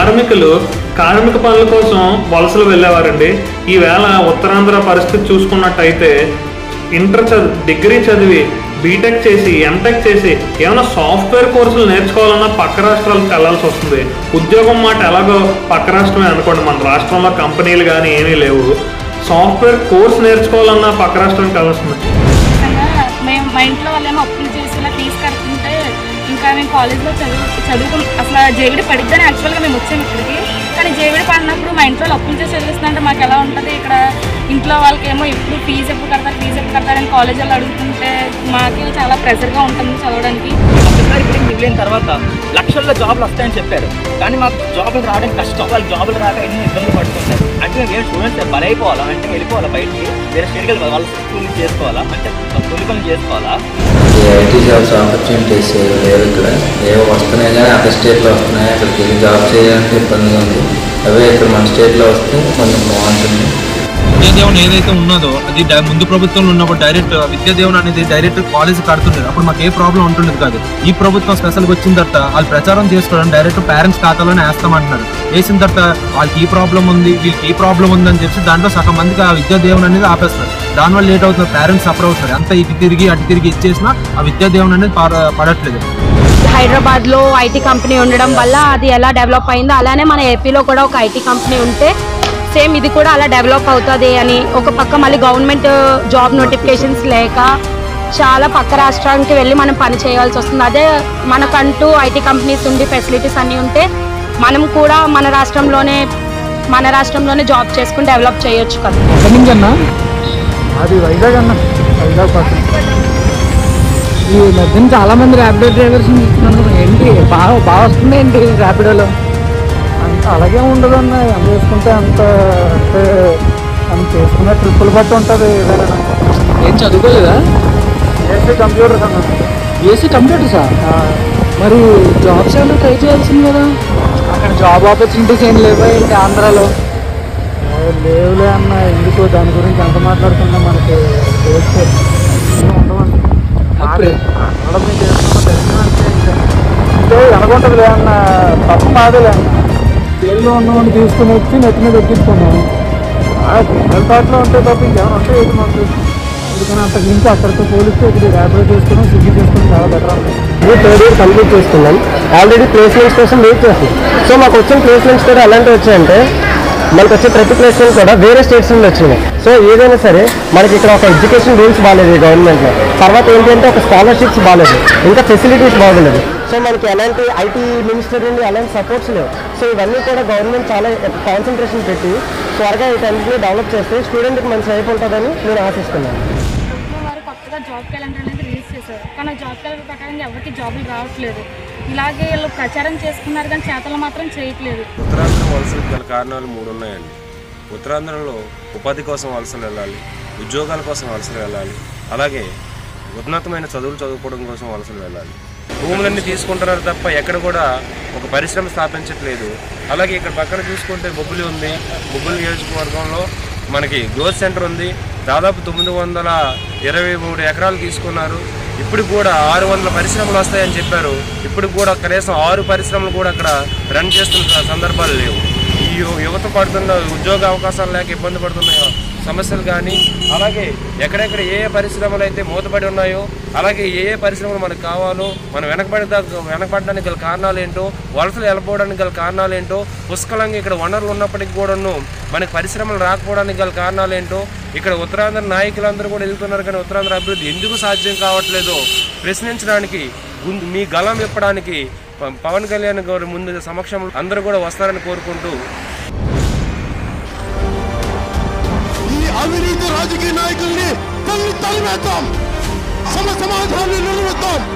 కార్మికులు కార్మిక పనుల కోసం వలసలు వెళ్ళేవారండి ఈవేళ ఉత్తరాంధ్ర పరిస్థితి చూసుకున్నట్టయితే ఇంటర్ చదివి డిగ్రీ చదివి బీటెక్ చేసి ఎంటెక్ చేసి ఏమైనా సాఫ్ట్వేర్ కోర్సులు నేర్చుకోవాలన్నా పక్క రాష్ట్రాలకు వెళ్ళాల్సి వస్తుంది ఉద్యోగం మాట ఎలాగో పక్క రాష్ట్రమే అనుకోండి మన రాష్ట్రంలో కంపెనీలు కానీ ఏమీ లేవు సాఫ్ట్వేర్ కోర్స్ నేర్చుకోవాలన్నా పక్క రాష్ట్రానికి వెళ్ళాల్సింది ఖచ్చితంగా మేము మా ఇంట్లో వాళ్ళేమో అప్పులు చేసి ఇలా ఫీజు కడుతుంటే ఇంకా మేము కాలేజ్లో చదువు చదువుకు అసలు జేవిడి పడిద్దని యాక్చువల్గా మేము వచ్చాము ఇక్కడికి కానీ జేవిడి పడినప్పుడు మా ఇంట్లో వాళ్ళు అప్పులు చేసి చదివిస్తుంటే మాకు ఎలా ఉంటుంది ఇక్కడ ఇంట్లో వాళ్ళకి ఏమో ఎప్పుడు ఫీజు ఎప్పుడు కడతారు ఫీజు ఎప్పుడు కడతారని కాలేజీలో అడుగుతుంటే మాకు చాలా ప్రెషర్గా ఉంటుంది చదవడానికి ఒకసారి ఇక్కడ మిగిలిన తర్వాత లక్షల్లో జాబ్లు వస్తాయని చెప్పారు కానీ మాకు జాబులు రావడం కష్టం వాళ్ళు జాబులు రాక ఎన్నో ఇబ్బందులు పడుతుంటారు అంటే మేము స్టూడెంట్స్ బలైపోవాలా అంటే వెళ్ళిపోవాలా బయటికి వేరే స్టేట్కి వెళ్ళి వాళ్ళ స్కూల్ చేసుకోవాలా అంటే కూలి పనులు చేసుకోవాలా ఈ ఐటీ జాబ్స్ ఆపర్చునిటీస్ లేవు ఇక్కడ ఏవో వస్తున్నాయి కానీ అదర్ స్టేట్లో వస్తున్నాయి అక్కడికి వెళ్ళి జాబ్ చేయాలంటే ఇబ్బందిగా ఉంది అవే ఇక్కడ మన స్టేట్లో వస్తే కొంచెం బాగుంటుంది విద్యాదేవన్ ఏదైతే ఉన్నదో అది డై- ముందు ప్రభుత్వంలో ఉన్నప్పుడు డైరెక్ట్ విద్యాదేవన్ అనేది డైరెక్ట్ కాలేజ్ కడుతుండేది అప్పుడు మాకు ఏ ప్రాబ్లం ఉంటుండేది కాదు ఈ ప్రభుత్వం స్పెషల్గా వచ్చిన తర్వాత వాళ్ళు ప్రచారం చేసుకోవడం డైరెక్ట్ పేరెంట్స్ ఖాతాలోనే వేస్తామంటున్నారు వేసిన తర్వాత వాళ్ళకి ఈ ప్రాబ్లం ఉంది వీళ్ళకి ఈ ప్రాబ్లం ఉంది అని చెప్పి దాంట్లో సగం మందికి ఆ విద్యాదేవన్ అనేది ఆపేస్తారు దానివల్ల లేట్ అవుతుంది పేరెంట్స్ సఫర్ అవుతారు అంత ఇటు తిరిగి అటు తిరిగి ఇచ్చేసినా ఆ విద్యాదేవన్ అనేది పడ- పడట్లేదు హైదరాబాద్ లో ఐటీ కంపెనీ ఉండడం వల్ల అది ఎలా డెవలప్ అయిందో అలానే మన ఏపీలో కూడా ఒక ఐటీ కంపెనీ ఉంటే సేమ్ ఇది కూడా అలా డెవలప్ అవుతుంది అని ఒక పక్క మళ్ళీ గవర్నమెంట్ జాబ్ నోటిఫికేషన్స్ లేక చాలా పక్క రాష్ట్రానికి వెళ్ళి మనం పని చేయాల్సి వస్తుంది అదే మనకంటూ ఐటీ కంపెనీస్ ఉండి ఫెసిలిటీస్ అన్నీ ఉంటే మనం కూడా మన రాష్ట్రంలోనే మన రాష్ట్రంలోనే జాబ్ చేసుకుని డెవలప్ చేయొచ్చు కదా ఎక్కడి నుంచి అన్న అది వైజాగ్ అన్న వైజాగ్ పక్కన ఈ మధ్యన చాలా మంది ర్యాపిడో డ్రైవర్స్ చూస్తున్నాను ఏంటి బాగా బాగా వస్తుంది ఏంటి ర్యాపిడోలో అంత అలాగే ఉండదు అన్న ఎంత చేసుకుంటే అంత అంటే మనం చేసుకునే ట్రిప్పులు బట్టి ఉంటుంది ఏదైనా ఏం చదువుకోలేదా ఏసీ కంప్యూటర్స్ అన్న ఏసీ కంప్యూటర్సా మరి జాబ్స్ ఏమైనా ట్రై చేయాల్సింది కదా అక్కడ జాబ్ ఆపర్చునిటీస్ ఏం లేవా ఏంటి ఆంధ్రాలో లేవులే అన్న ఎందుకు దాని గురించి ఎంత మాట్లాడుతున్నా మనకి వేస్ట్ ఉండవండి అంటే అనుకుంటుందిలే అన్న తప్పు మాదేలే అన్న జైల్లో ఉన్నవాడిని తీసుకుని వచ్చి నెత్తి మీద ఎక్కించుకున్నాం తాట్లో ఉంటే తప్ప ఇంకేమైనా ఉంటే ఏంటి మాకు అందుకని అంతకు మించి అక్కడితో పోలిస్తే ఇక్కడ ర్యాపిడో చేసుకున్నాం స్విగ్గీ చేసుకుని చాలా బెటర్ ఉంది ఇది థర్డ్ ఇయర్ కంప్లీట్ చేస్తున్నాం ఆల్రెడీ ప్లేస్మెంట్స్ కోసం వెయిట్ చేస్తున్నాం సో మాకు వచ్చిన ప్లేస్మెంట్స్ కూడా ఎలాంటివి వచ్చాయంటే మనకు వచ్చే ప్రతి ప్లేస్మెంట్ కూడా వేరే స్టేట్స్ నుండి వచ్చినాయి సో ఏదైనా సరే మనకి ఇక్కడ ఒక ఎడ్యుకేషన్ రూల్స్ బాగాలేదు ఈ గవర్నమెంట్లో తర్వాత ఏంటంటే ఒక స్కాలర్షిప్స్ బాగాలేదు ఇంకా ఫెసిలిటీస్ బాగుండదు సో మనకి ఎలాంటి ఐటీ మినిస్టర్ నుండి అలాంటి సపోర్ట్స్ లేవు సో ఇవన్నీ కూడా గవర్నమెంట్ చాలా కాన్సన్ట్రేషన్ పెట్టి త్వరగా వీటన్నింటినీ డెవలప్ చేస్తే స్టూడెంట్కి మంచి హెల్ప్ ఉంటుందని నేను ఆశిస్తున్నాను ప్రభుత్వం వారు కొత్తగా జాబ్ క్యాలెండర్ అనేది రిలీజ్ చేశారు కానీ ఆ జాబ్ క్యాలెండర్ ప్రకారం ఎవరికి జాబులు రావట్లేదు ఇలాగే వీళ్ళు ప్రచారం చేసుకున్నారు కానీ చేతలు మాత్రం చేయట్లేదు ఉత్తరాంధ్ర వలసలకు గల కారణాలు మూడు ఉన్నాయండి ఉత్తరాంధ్రలో ఉపాధి కోసం వలసలు వెళ్ళాలి ఉద్యోగాల కోసం వలసలు వెళ్ళాలి అలాగే ఉన్నతమైన చదువులు చదువుకోవడం కోసం వలసలు వెళ్ళాలి భూములన్నీ తీసుకుంటున్నారు తప్ప ఎక్కడ కూడా ఒక పరిశ్రమ స్థాపించట్లేదు అలాగే ఇక్కడ పక్కన చూసుకుంటే బొబ్బులి ఉంది బొబ్బులి నియోజకవర్గంలో మనకి గ్రోత్ సెంటర్ ఉంది దాదాపు తొమ్మిది వందల ఇరవై మూడు ఎకరాలు తీసుకున్నారు ఇప్పుడు కూడా ఆరు వందల పరిశ్రమలు వస్తాయని చెప్పారు ఇప్పుడు కూడా కనీసం ఆరు పరిశ్రమలు కూడా అక్కడ రన్ చేస్తున్న సందర్భాలు లేవు ఈ యు- యువత పడుతున్న ఉద్యోగ అవకాశాలు లేక ఇబ్బంది పడుతున్న సమస్యలు కానీ అలాగే ఎక్కడెక్కడ ఏ ఏ పరిశ్రమలు అయితే మూతపడి ఉన్నాయో అలాగే ఏ ఏ పరిశ్రమలు మనకు కావాలో మనం వెనకబడి వెనకబడడానికి గల కారణాలు ఏంటో వలసలు వెళ్ళిపోవడానికి గల కారణాలు ఏంటో పుష్కలంగా ఇక్కడ వనరులు ఉన్నప్పటికీ కూడాను మనకి పరిశ్రమలు రాకపోవడానికి గల కారణాలు ఏంటో ఇక్కడ ఉత్తరాంధ్ర నాయకులందరూ కూడా వెళ్తున్నారు కానీ ఉత్తరాంధ్ర అభివృద్ధి ఎందుకు సాధ్యం కావట్లేదో ప్రశ్నించడానికి గుండు- మీ గలం ఇప్పడానికి ప- పవన్ కళ్యాణ్ గారి ముందు సమక్షంలో అందరూ కూడా వస్తారని కోరుకుంటూ ఈ అవినీతి రాజకీయ నాయకుల్ని తల్లి తలిమేద్దాం సమ సమాధానాన్ని నిలబెడతాం